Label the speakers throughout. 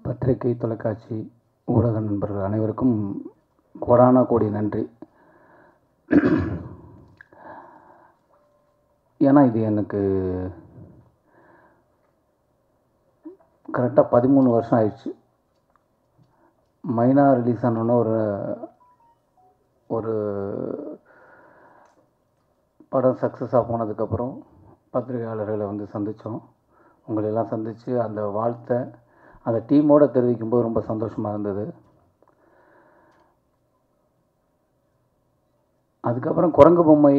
Speaker 1: பத்திரிகை தொலைக்காட்சி ஊடக நண்பர்கள் அனைவருக்கும் கோடான கோடி நன்றி ஏன்னா இது எனக்கு கரெக்டாக பதிமூணு வருஷம் ஆயிடுச்சு மைனா ரிலீஸ் ஆனோன்னு ஒரு ஒரு படம் சக்ஸஸாக போனதுக்கப்புறம் பத்திரிகையாளர்களை வந்து சந்தித்தோம் உங்களெல்லாம் சந்தித்து அந்த வாழ்த்தை அந்த டீமோடு தெரிவிக்கும்போது ரொம்ப சந்தோஷமாக இருந்தது அதுக்கப்புறம் குரங்கு பொம்மை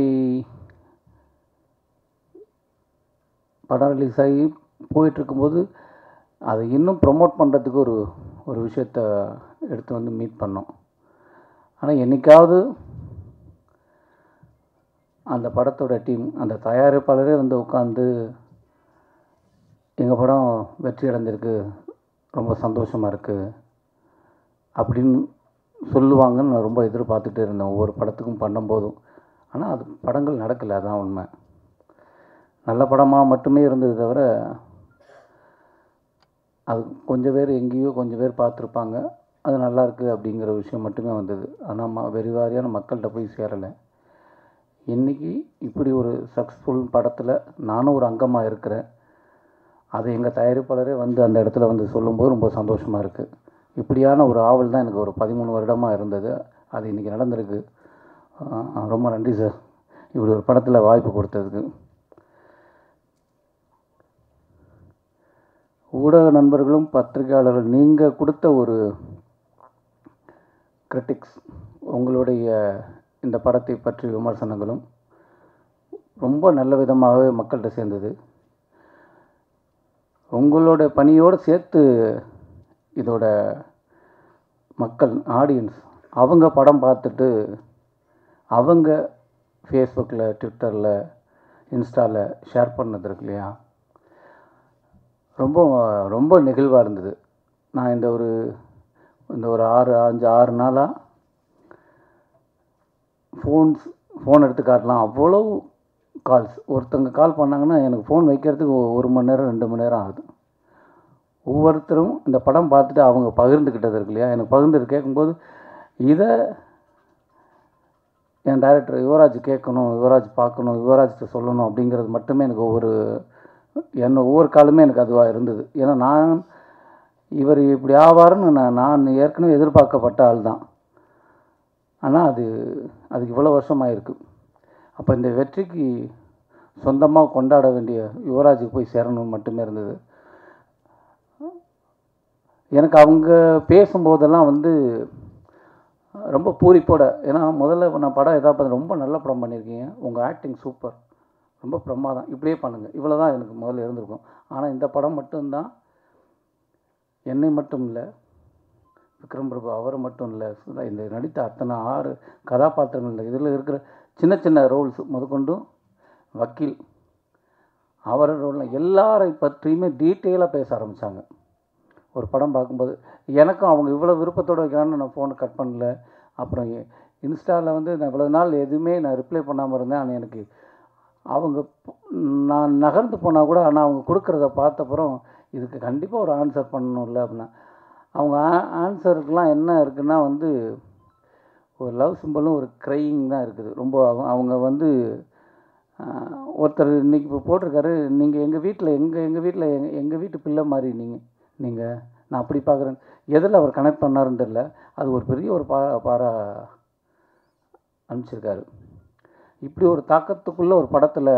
Speaker 1: படம் ரிலீஸ் ஆகி போயிட்டுருக்கும்போது அதை இன்னும் ப்ரொமோட் பண்ணுறதுக்கு ஒரு ஒரு விஷயத்த எடுத்து வந்து மீட் பண்ணோம் ஆனால் என்றைக்காவது அந்த படத்தோட டீம் அந்த தயாரிப்பாளரே வந்து உட்காந்து எங்கள் படம் வெற்றி அடைஞ்சிருக்கு ரொம்ப சந்தோஷமாக இருக்குது அப்படின்னு சொல்லுவாங்கன்னு நான் ரொம்ப எதிர்பார்த்துட்டே இருந்தேன் ஒவ்வொரு படத்துக்கும் பண்ணும்போதும் ஆனால் அது படங்கள் நடக்கலை அதான் உண்மை நல்ல படமாக மட்டுமே இருந்தது தவிர அது கொஞ்சம் பேர் எங்கேயோ கொஞ்சம் பேர் பார்த்துருப்பாங்க அது நல்லா இருக்குது அப்படிங்கிற விஷயம் மட்டுமே வந்தது ஆனால் ம வெறிவாரியான மக்கள்கிட்ட போய் சேரலை இன்றைக்கி இப்படி ஒரு சக்ஸஸ்ஃபுல் படத்தில் நானும் ஒரு அங்கமாக இருக்கிறேன் அது எங்கள் தயாரிப்பாளரே வந்து அந்த இடத்துல வந்து சொல்லும்போது ரொம்ப சந்தோஷமாக இருக்குது இப்படியான ஒரு ஆவல் தான் எனக்கு ஒரு பதிமூணு வருடமாக இருந்தது அது இன்றைக்கி நடந்திருக்கு ஆஹ் ரொம்ப நன்றி சார் இப்படி ஒரு படத்தில் வாய்ப்பு கொடுத்ததுக்கு ஊடக நண்பர்களும் பத்திரிகையாளர்கள் நீங்கள் கொடுத்த ஒரு கிரிட்டிக்ஸ் உங்களுடைய இந்த படத்தை பற்றி விமர்சனங்களும் ரொம்ப நல்ல விதமாகவே மக்கள்கிட்ட சேர்ந்தது உங்களோட பணியோடு சேர்த்து இதோட மக்கள் ஆடியன்ஸ் அவங்க படம் பார்த்துட்டு அவங்க ஃபேஸ்புக்கில் ட்விட்டரில் இன்ஸ்டாவில் ஷேர் பண்ணது இருக்கு இல்லையா ரொம்ப ரொம்ப நெகிழ்வாக இருந்தது நான் இந்த ஒரு இந்த ஒரு ஆறு அஞ்சு ஆறு நாளாக ஃபோன்ஸ் ஃபோன் எடுத்து காட்டலாம் அவ்வளோ கால்ஸ் ஒருத்தங்க கால் பண்ணாங்கன்னா எனக்கு ஃபோன் வைக்கிறதுக்கு ஒ- ஒரு மணி நேரம் ரெண்டு மணி நேரம் ஆகுது ஒவ்வொருத்தரும் இந்த படம் பார்த்துட்டு அவங்க பகிர்ந்துக்கிட்டது இருக்கு இல்லையா எனக்கு பகிர்ந்து கேட்கும்போது இதை என் டைரக்டர் யுவராஜ் கேட்கணும் யுவராஜ் பார்க்கணும் யுவராஜ்கிட்ட சொல்லணும் அப்படிங்கிறது மட்டுமே எனக்கு ஒவ்வொரு என்ன ஒவ்வொரு காலமே எனக்கு அதுவாக இருந்தது ஏன்னா நான் இவர் இப்படி ஆவாருன்னு நான் நான் ஏற்கனவே எதிர்பார்க்கப்பட்ட ஆள் தான் ஆனால் அது அதுக்கு இவ்வளோ வருஷமாக இருக்கு அப்போ இந்த வெற்றிக்கு சொந்தமாக கொண்டாட வேண்டிய யுவராஜுக்கு போய் சேரணும்னு மட்டுமே இருந்தது எனக்கு அவங்க பேசும்போதெல்லாம் வந்து ரொம்ப பூரிப்போட ஏன்னா முதல்ல நான் படம் எதாவது பார்த்து ரொம்ப நல்ல படம் பண்ணியிருக்கீங்க உங்கள் ஆக்டிங் சூப்பர் ரொம்ப பிரமாதம் இப்படியே பண்ணுங்கள் இவ்வளோ தான் எனக்கு முதல்ல இருந்திருக்கும் ஆனால் இந்த படம் மட்டும்தான் என்னை மட்டும் இல்லை விக்ரம் பிரபு அவர் மட்டும் இல்லை சுதா இந்த நடித்த அத்தனை ஆறு கதாபாத்திரங்கள் இதில் இருக்கிற சின்ன சின்ன ரோல்ஸ் முதற்கொண்டும் வக்கீல் அவர் ரோல் எல்லாரை பற்றியுமே டீட்டெயிலாக பேச ஆரம்பித்தாங்க ஒரு படம் பார்க்கும்போது எனக்கும் அவங்க இவ்வளோ விருப்பத்தோடு வைக்கிறான்னு நான் ஃபோனை கட் பண்ணல அப்புறம் இன்ஸ்டாவில் வந்து நான் இவ்வளோ நாள் எதுவுமே நான் ரிப்ளை பண்ணாமல் இருந்தேன் ஆனால் எனக்கு அவங்க ப- நான் நகர்ந்து போனால் கூட ஆனால் அவங்க கொடுக்குறத பார்த்தப்புறம் இதுக்கு கண்டிப்பாக ஒரு ஆன்சர் பண்ணணும்ல அப்படின்னா அவங்க ஆன்சருக்கெலாம் என்ன இருக்குன்னா வந்து ஒரு லவ் சிம்பிளும் ஒரு க்ரையிங் தான் இருக்குது ரொம்ப அவங்க அவங்க வந்து ஆஹ், ஒருத்தர் இன்னைக்கு இப்போ போட்டிருக்காரு நீங்கள் எங்கள் வீட்டில் எங்கள் எங்கள் வீட்டில் எங்கள் எங்கள் வீட்டு பிள்ளை மாதிரி நீங்கள் நீங்கள் நான் அப்படி பார்க்குறேன் எதில் அவர் கனெக்ட் பண்ணாருன்னு தெரியல அது ஒரு பெரிய ஒரு பா பாரா அனுப்பிச்சிருக்காரு இப்படி ஒரு தாக்கத்துக்குள்ளே ஒரு படத்தில்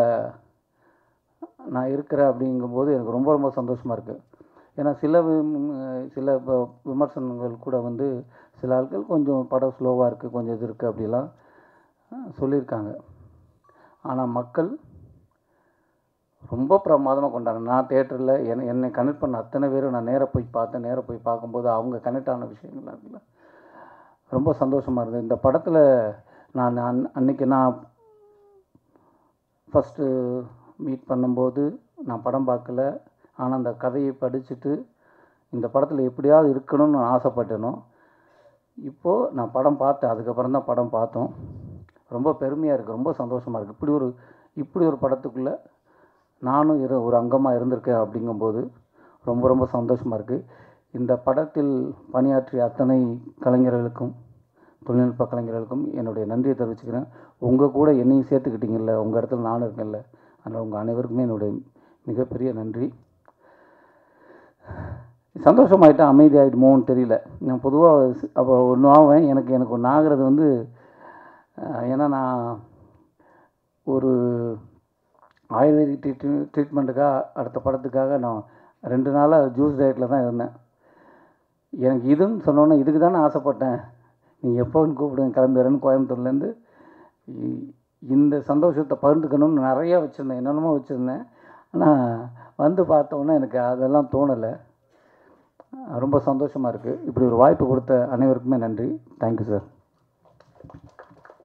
Speaker 1: நான் இருக்கிறேன் அப்படிங்கும்போது எனக்கு ரொம்ப ரொம்ப சந்தோஷமாக இருக்குது ஏன்னா சில விம்- சில ப- விமர்சனங்கள் கூட வந்து சில ஆட்கள் கொஞ்சம் படம் ஸ்லோவாக இருக்குது கொஞ்சம் இது இருக்குது அப்படிலாம் அஹ், சொல்லியிருக்காங்க ஆனால் மக்கள் ரொம்ப பிரமாதமாக கொண்டாங்க நான் தேட்டரில் என்னை என்னை கனெக்ட் பண்ண அத்தனை பேரும் நான் நேராக போய் பார்த்தேன் நேராக போய் பார்க்கும்போது அவங்க கனெக்ட் ஆன விஷயங்கள்லாம் இருக்குல்ல ரொம்ப சந்தோஷமாக இருந்தது இந்த படத்தில் நான் அன் அன்னைக்கு நான் ஃபஸ்ட்டு மீட் பண்ணும்போது நான் படம் பார்க்கல ஆனால் அந்த கதையை படிச்சுட்டு இந்த படத்தில் எப்படியாவது இருக்கணும்னு நான் ஆசைப்பட்டேனோ இப்போது நான் படம் பார்த்தேன் அதுக்கப்புறம் தான் படம் பார்த்தோம் ரொம்ப பெருமையாக இருக்குது ரொம்ப சந்தோஷமாக இருக்குது இப்படி ஒரு இப்படி ஒரு படத்துக்குள்ளே நானும் இரு ஒரு அங்கமாக இருந்திருக்கேன் அப்படிங்கும்போது ரொம்ப ரொம்ப சந்தோஷமாக இருக்குது இந்த படத்தில் பணியாற்றிய அத்தனை கலைஞர்களுக்கும் தொழில்நுட்ப கலைஞர்களுக்கும் என்னுடைய நன்றியை தெரிவிச்சுக்கிறேன் உங்கள் கூட என்னையும் சேர்த்துக்கிட்டீங்கல்ல உங்கள் இடத்துல நானும் இருக்கேன்ல அதனால் உங்கள் அனைவருக்குமே என்னுடைய மிகப்பெரிய நன்றி சந்தோஷமாயிட்டேன் அமைதியாகிடுமோன்னு தெரியல நான் பொதுவாக அப்போ ஒன்று ஆவேன் எனக்கு எனக்கு ஒன்று ஆகிறது வந்து அஹ், ஏன்னா நான் ஒரு ஆயுர்வேதிக் ட்ரீட் ட்ரீட்மெண்ட்டுக்காக அடுத்த படத்துக்காக நான் ரெண்டு நாளாக ஜூஸ் டயட்டில் தான் இருந்தேன் எனக்கு இதுன்னு சொன்னோன்னே இதுக்கு தானே ஆசைப்பட்டேன் நீ எப்போன்னு கூப்பிடுங்க கிளம்பிடுறேன்னு கோயம்புத்தூர்லேருந்து இ- இந்த சந்தோஷத்தை பகிர்ந்துக்கணும்னு நிறையா வச்சுருந்தேன் என்னென்னமோ வச்சுருந்தேன் ஆனால் வந்து பார்த்தோன்னே எனக்கு அதெல்லாம் தோணலை ரொம்ப சந்தோஷமாக இருக்குது இப்படி ஒரு வாய்ப்பு கொடுத்த அனைவருக்குமே நன்றி தேங்க்யூ சார்